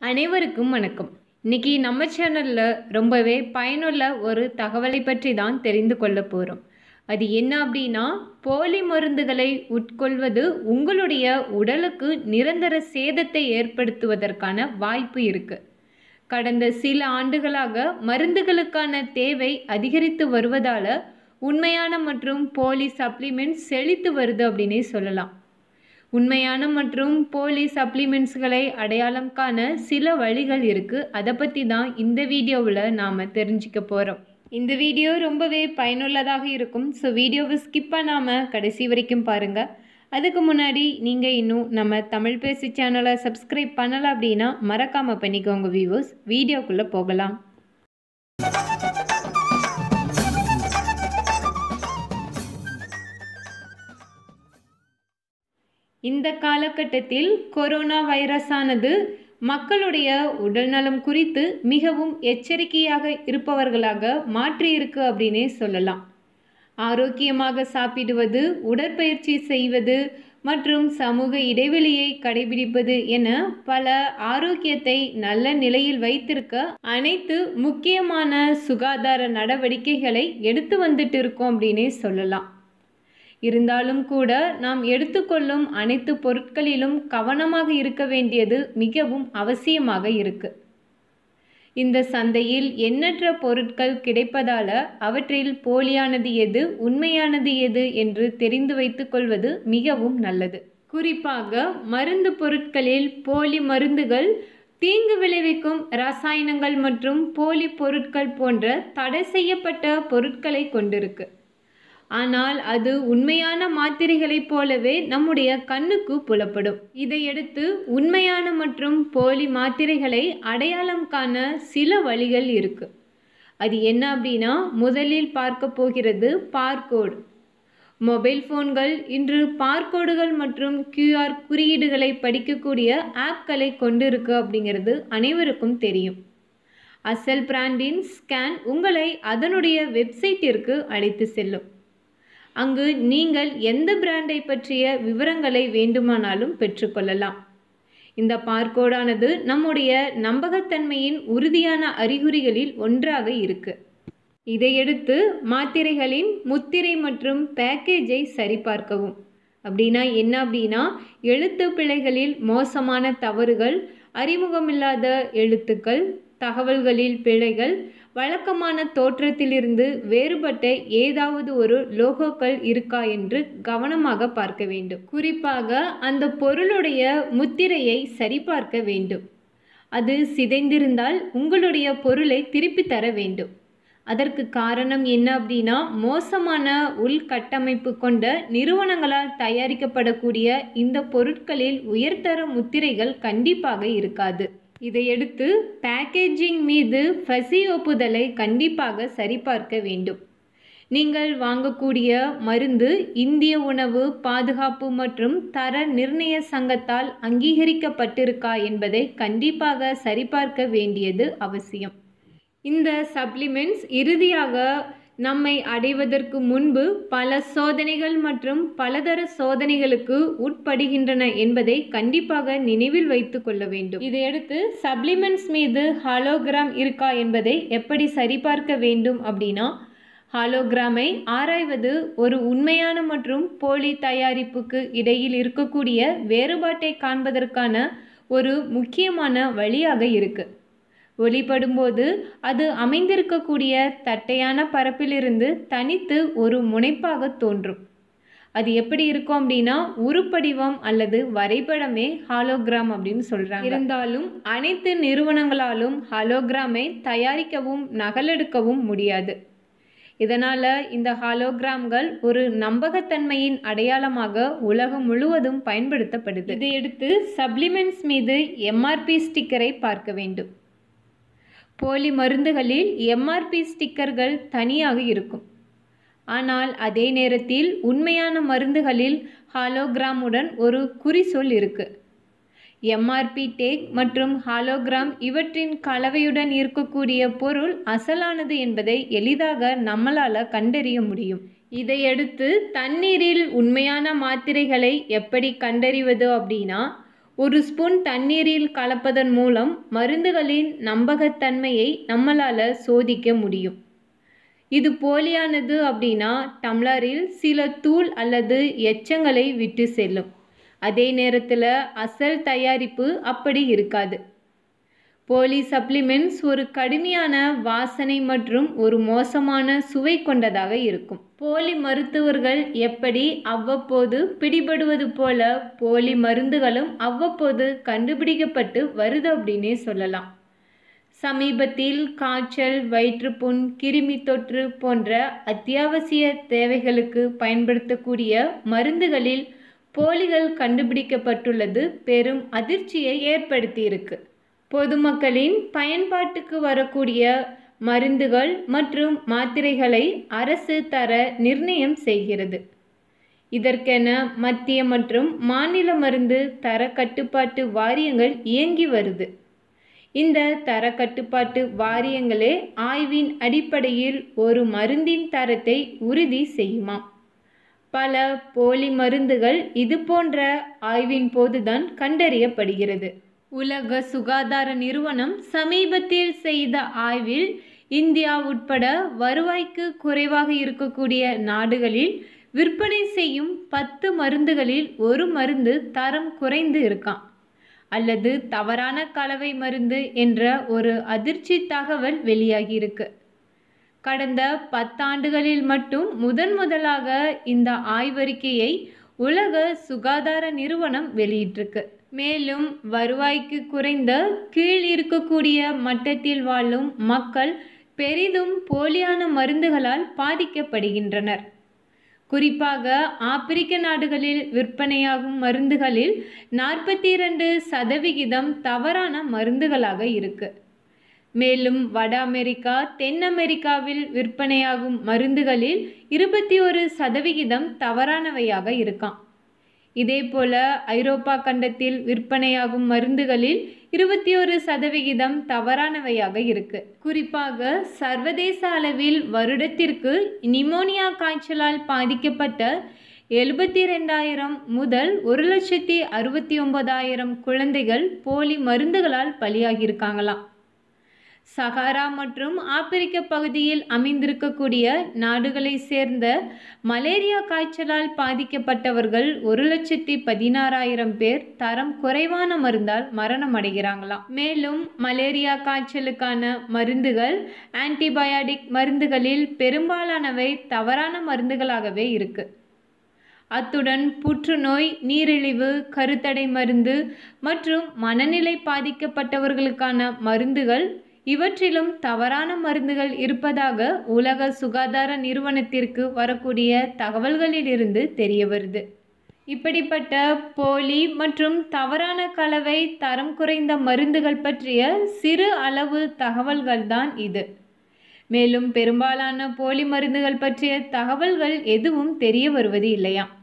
அனைவருக்கும் வணக்கம் இன்னைக்கு நம்ம சேனலில் ரொம்பவே பயனுள்ள ஒரு தகவலை பற்றி தான் தெரிந்து கொள்ள போகிறோம் அது என்ன அப்படின்னா போலி மருந்துகளை உட்கொள்வது உங்களுடைய உடலுக்கு நிரந்தர சேதத்தை ஏற்படுத்துவதற்கான வாய்ப்பு இருக்குது கடந்த சில ஆண்டுகளாக மருந்துகளுக்கான தேவை அதிகரித்து வருவதால் உண்மையான மற்றும் போலி சப்ளிமெண்ட்ஸ் செழித்து வருது அப்படின்னே சொல்லலாம் உண்மையான மற்றும் போலி சப்ளிமெண்ட்ஸ்களை அடையாளம் காண சில வழிகள் இருக்குது அதை பற்றி தான் இந்த வீடியோவில் நாம் தெரிஞ்சுக்க போகிறோம் இந்த வீடியோ ரொம்பவே பயனுள்ளதாக இருக்கும் ஸோ வீடியோவை ஸ்கிப் பண்ணாமல் கடைசி வரைக்கும் பாருங்கள் அதுக்கு முன்னாடி நீங்கள் இன்னும் நம்ம தமிழ் பேசி சேனலை சப்ஸ்கிரைப் பண்ணலை அப்படின்னா மறக்காமல் பண்ணிக்கோங்க வியூவர்ஸ் வீடியோக்குள்ளே போகலாம் இந்த காலகட்டத்தில் கொரோனா வைரஸானது மக்களுடைய உடல்நலம் குறித்து மிகவும் எச்சரிக்கையாக இருப்பவர்களாக மாற்றியிருக்கு அப்படின்னே சொல்லலாம் ஆரோக்கியமாக சாப்பிடுவது உடற்பயிற்சி செய்வது மற்றும் சமூக இடைவெளியை கடைபிடிப்பது என பல ஆரோக்கியத்தை நல்ல நிலையில் வைத்திருக்க அனைத்து முக்கியமான சுகாதார நடவடிக்கைகளை எடுத்து வந்துட்டு இருக்கோம் அப்படின்னே சொல்லலாம் இருந்தாலும் கூட நாம் எடுத்துக்கொள்ளும் அனைத்து பொருட்களிலும் கவனமாக இருக்க வேண்டியது மிகவும் அவசியமாக இருக்கு இந்த சந்தையில் எண்ணற்ற பொருட்கள் கிடைப்பதால அவற்றில் போலியானது எது உண்மையானது எது என்று தெரிந்து வைத்துக் கொள்வது மிகவும் நல்லது குறிப்பாக மருந்து பொருட்களில் போலி மருந்துகள் தீங்கு விளைவிக்கும் ரசாயனங்கள் மற்றும் போலி பொருட்கள் போன்ற தடை செய்யப்பட்ட பொருட்களை கொண்டிருக்கு ஆனால் அது உண்மையான மாத்திரைகளைப் போலவே நம்முடைய கண்ணுக்கு புலப்படும் இதையடுத்து உண்மையான மற்றும் போலி மாத்திரைகளை அடையாளம் காண சில வழிகள் இருக்கு அது என்ன அப்படின்னா முதலில் பார்க்க போகிறது பார்கோடு மொபைல் ஃபோன்கள் இன்று பார்கோடுகள் மற்றும் கியூஆர் குறியீடுகளை படிக்கக்கூடிய ஆப்களை கொண்டிருக்கு அப்படிங்கிறது அனைவருக்கும் தெரியும் அசல் பிராண்டின் ஸ்கேன் உங்களை அதனுடைய வெப்சைட்டிற்கு அழைத்து செல்லும் அங்கு நீங்கள் எந்த பிராண்டை பற்றிய விவரங்களை வேண்டுமானாலும் பெற்றுக்கொள்ளலாம் இந்த பார்கோடானது நம்முடைய நம்பகத்தன்மையின் உறுதியான அறிகுறிகளில் ஒன்றாக இருக்கு இதையடுத்து மாத்திரைகளின் முத்திரை மற்றும் பேக்கேஜை சரிபார்க்கவும் அப்படின்னா என்ன அப்படின்னா எழுத்து பிழைகளில் மோசமான தவறுகள் அறிமுகமில்லாத எழுத்துக்கள் தகவல்களில் பிழைகள் வழக்கமான தோற்றத்திலிருந்து வேறுபட்ட ஏதாவது ஒரு லோகோக்கள் இருக்கா என்று கவனமாக பார்க்க வேண்டும் குறிப்பாக அந்த பொருளுடைய முத்திரையை சரிபார்க்க வேண்டும் அது சிதைந்திருந்தால் உங்களுடைய பொருளை திருப்பி தர வேண்டும் அதற்கு காரணம் என்ன அப்படின்னா மோசமான உள்கட்டமைப்பு கொண்ட நிறுவனங்களால் தயாரிக்கப்படக்கூடிய இந்த பொருட்களில் உயர்தர முத்திரைகள் கண்டிப்பாக இருக்காது இதையடுத்து பேக்கேஜிங் மீது ஃபசி ஒப்புதலை கண்டிப்பாக சரிபார்க்க வேண்டும் நீங்கள் வாங்கக்கூடிய மருந்து இந்திய உணவு பாதுகாப்பு மற்றும் தர நிர்ணய சங்கத்தால் அங்கீகரிக்கப்பட்டிருக்கா என்பதை கண்டிப்பாக சரிபார்க்க வேண்டியது அவசியம் இந்த சப்ளிமெண்ட்ஸ் இறுதியாக நம்மை அடைவதற்கு முன்பு பல சோதனைகள் மற்றும் பலதர சோதனைகளுக்கு உட்படுகின்றன என்பதை கண்டிப்பாக நினைவில் வைத்து கொள்ள வேண்டும் இதையடுத்து சப்ளிமெண்ட்ஸ் மீது ஹாலோகிராம் இருக்கா என்பதை எப்படி சரிபார்க்க வேண்டும் அப்படின்னா ஹாலோகிராமை ஆராய்வது ஒரு உண்மையான மற்றும் போலி தயாரிப்புக்கு இடையில் இருக்கக்கூடிய வேறுபாட்டை காண்பதற்கான ஒரு முக்கியமான வழியாக இருக்குது ஒளிப்படும்போது அது அமைந்திருக்கக்கூடிய தட்டையான பரப்பிலிருந்து தனித்து ஒரு முனைப்பாக தோன்றும் அது எப்படி இருக்கும் அப்படின்னா உருப்படிவம் அல்லது வரைபடமே ஹாலோகிராம் அப்படின்னு சொல்கிறாங்க இருந்தாலும் அனைத்து நிறுவனங்களாலும் ஹாலோகிராமை தயாரிக்கவும் நகலெடுக்கவும் முடியாது இதனால் இந்த ஹாலோகிராம்கள் ஒரு நம்பகத்தன்மையின் அடையாளமாக உலகம் முழுவதும் பயன்படுத்தப்படுது இதையடுத்து சப்ளிமெண்ட்ஸ் மீது எம்ஆர்பி ஸ்டிக்கரை பார்க்க வேண்டும் போலி மருந்துகளில் எம்ஆர்பி ஸ்டிக்கர்கள் தனியாக இருக்கும் ஆனால் அதே நேரத்தில் உண்மையான மருந்துகளில் ஹாலோகிராமுடன் ஒரு குறிசொல் இருக்கு எம்ஆர்பி டேக் மற்றும் ஹாலோகிராம் இவற்றின் கலவையுடன் இருக்கக்கூடிய பொருள் அசலானது என்பதை எளிதாக நம்மளால் கண்டறிய முடியும் இதையடுத்து தண்ணீரில் உண்மையான மாத்திரைகளை எப்படி கண்டறிவது அப்படின்னா ஒரு ஸ்பூன் தண்ணீரில் கலப்பதன் மூலம் மருந்துகளின் நம்பகத்தன்மையை நம்மளால் சோதிக்க முடியும் இது போலியானது அப்படின்னா டம்ளரில் சில தூள் அல்லது எச்சங்களை விட்டு செல்லும் அதே நேரத்தில் அசல் தயாரிப்பு அப்படி இருக்காது போலி சப்ளிமெண்ட்ஸ் ஒரு கடுமையான வாசனை மற்றும் ஒரு மோசமான சுவை கொண்டதாக இருக்கும் போலி மருத்துவர்கள் எப்படி அவ்வப்போது பிடிபடுவது போல போலி மருந்துகளும் அவ்வப்போது கண்டுபிடிக்கப்பட்டு வருது அப்படின்னே சொல்லலாம் சமீபத்தில் காய்ச்சல் வயிற்றுப்புண் கிருமி தொற்று போன்ற அத்தியாவசிய தேவைகளுக்கு பயன்படுத்தக்கூடிய மருந்துகளில் போலிகள் கண்டுபிடிக்கப்பட்டுள்ளது பெரும் அதிர்ச்சியை ஏற்படுத்தியிருக்கு பொதுமக்களின் பயன்பாட்டுக்கு வரக்கூடிய மருந்துகள் மற்றும் மாத்திரைகளை அரசு தர நிர்ணயம் செய்கிறது இதற்கென மத்திய மற்றும் மாநில மருந்து தர கட்டுப்பாட்டு வாரியங்கள் இயங்கி வருது இந்த தர கட்டுப்பாட்டு வாரியங்களே ஆய்வின் அடிப்படையில் ஒரு மருந்தின் தரத்தை உறுதி செய்யுமா பல போலி மருந்துகள் இது போன்ற ஆய்வின் போதுதான் கண்டறியப்படுகிறது உலக சுகாதார நிறுவனம் சமீபத்தில் செய்த ஆய்வில் இந்தியா உட்பட வருவாய்க்கு குறைவாக இருக்கக்கூடிய நாடுகளில் விற்பனை செய்யும் பத்து மருந்துகளில் ஒரு மருந்து தரம் குறைந்து இருக்கான் அல்லது தவறான கலவை மருந்து என்ற ஒரு அதிர்ச்சி தகவல் வெளியாகியிருக்கு கடந்த பத்தாண்டுகளில் மட்டும் முதன் முதலாக இந்த ஆய்வறிக்கையை உலக சுகாதார நிறுவனம் வெளியிட்டிருக்கு மேலும் வருவாய்க்கு குறைந்த கீழ் இருக்கக்கூடிய மட்டத்தில் வாழும் மக்கள் பெரிதும் போலியான மருந்துகளால் பாதிக்கப்படுகின்றனர் குறிப்பாக ஆப்பிரிக்க நாடுகளில் விற்பனையாகும் மருந்துகளில் நாற்பத்தி இரண்டு சதவிகிதம் தவறான மருந்துகளாக இருக்கு மேலும் வட அமெரிக்கா தென் அமெரிக்காவில் விற்பனையாகும் மருந்துகளில் இருபத்தி ஒரு சதவிகிதம் தவறானவையாக இருக்காம் இதேபோல ஐரோப்பா கண்டத்தில் விற்பனையாகும் மருந்துகளில் இருபத்தி ஒரு சதவிகிதம் தவறானவையாக இருக்கு குறிப்பாக சர்வதேச அளவில் வருடத்திற்கு நிமோனியா காய்ச்சலால் பாதிக்கப்பட்ட எழுபத்தி ரெண்டாயிரம் முதல் ஒரு லட்சத்தி அறுபத்தி ஒன்பதாயிரம் குழந்தைகள் போலி மருந்துகளால் பலியாகியிருக்காங்களாம் சஹாரா மற்றும் ஆப்பிரிக்க பகுதியில் அமைந்திருக்கக்கூடிய நாடுகளை சேர்ந்த மலேரியா காய்ச்சலால் பாதிக்கப்பட்டவர்கள் ஒரு லட்சத்தி பதினாறாயிரம் பேர் தரம் குறைவான மருந்தால் மரணம் அடைகிறாங்களாம் மேலும் மலேரியா காய்ச்சலுக்கான மருந்துகள் ஆன்டிபயாட்டிக் மருந்துகளில் பெரும்பாலானவை தவறான மருந்துகளாகவே இருக்கு அத்துடன் புற்றுநோய் நீரிழிவு கருத்தடை மருந்து மற்றும் மனநிலை பாதிக்கப்பட்டவர்களுக்கான மருந்துகள் இவற்றிலும் தவறான மருந்துகள் இருப்பதாக உலக சுகாதார நிறுவனத்திற்கு வரக்கூடிய தகவல்களிலிருந்து தெரிய வருது இப்படிப்பட்ட போலி மற்றும் தவறான கலவை தரம் குறைந்த மருந்துகள் பற்றிய சிறு அளவு தகவல்கள் தான் இது மேலும் பெரும்பாலான போலி மருந்துகள் பற்றிய தகவல்கள் எதுவும் தெரிய வருவது இல்லையாம்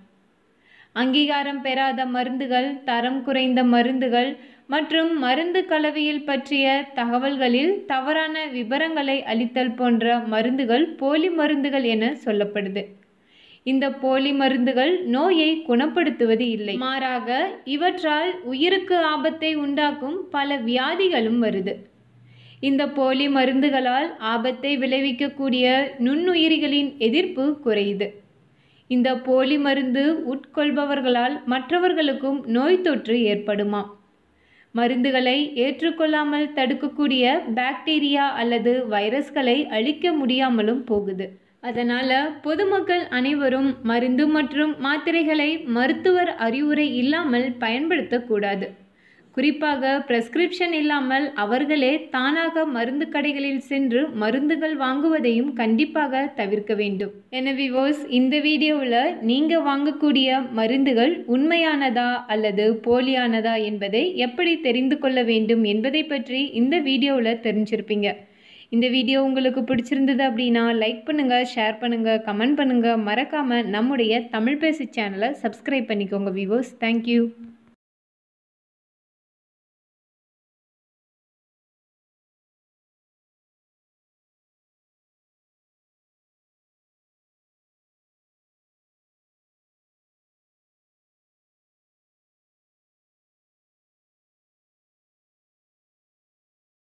அங்கீகாரம் பெறாத மருந்துகள் தரம் குறைந்த மருந்துகள் மற்றும் மருந்து கலவையில் பற்றிய தகவல்களில் தவறான விவரங்களை அளித்தல் போன்ற மருந்துகள் போலி மருந்துகள் என சொல்லப்படுது இந்த போலி மருந்துகள் நோயை குணப்படுத்துவது இல்லை மாறாக இவற்றால் உயிருக்கு ஆபத்தை உண்டாக்கும் பல வியாதிகளும் வருது இந்த போலி மருந்துகளால் ஆபத்தை விளைவிக்கக்கூடிய நுண்ணுயிரிகளின் எதிர்ப்பு குறையுது இந்த போலி மருந்து உட்கொள்பவர்களால் மற்றவர்களுக்கும் நோய் தொற்று ஏற்படுமாம் மருந்துகளை ஏற்றுக்கொள்ளாமல் தடுக்கக்கூடிய பாக்டீரியா அல்லது வைரஸ்களை அழிக்க முடியாமலும் போகுது அதனால் பொதுமக்கள் அனைவரும் மருந்து மற்றும் மாத்திரைகளை மருத்துவர் அறிவுரை இல்லாமல் பயன்படுத்தக்கூடாது குறிப்பாக பிரெஸ்கிரிப்ஷன் இல்லாமல் அவர்களே தானாக மருந்து கடைகளில் சென்று மருந்துகள் வாங்குவதையும் கண்டிப்பாக தவிர்க்க வேண்டும் எனவே விவோஸ் இந்த வீடியோவில் நீங்கள் வாங்கக்கூடிய மருந்துகள் உண்மையானதா அல்லது போலியானதா என்பதை எப்படி தெரிந்து கொள்ள வேண்டும் என்பதை பற்றி இந்த வீடியோவில் தெரிஞ்சிருப்பீங்க இந்த வீடியோ உங்களுக்கு பிடிச்சிருந்தது அப்படின்னா லைக் பண்ணுங்கள் ஷேர் பண்ணுங்கள் கமெண்ட் பண்ணுங்கள் மறக்காமல் நம்முடைய தமிழ் பேசி சேனலை சப்ஸ்கிரைப் பண்ணிக்கோங்க விவோஸ் தேங்க்யூ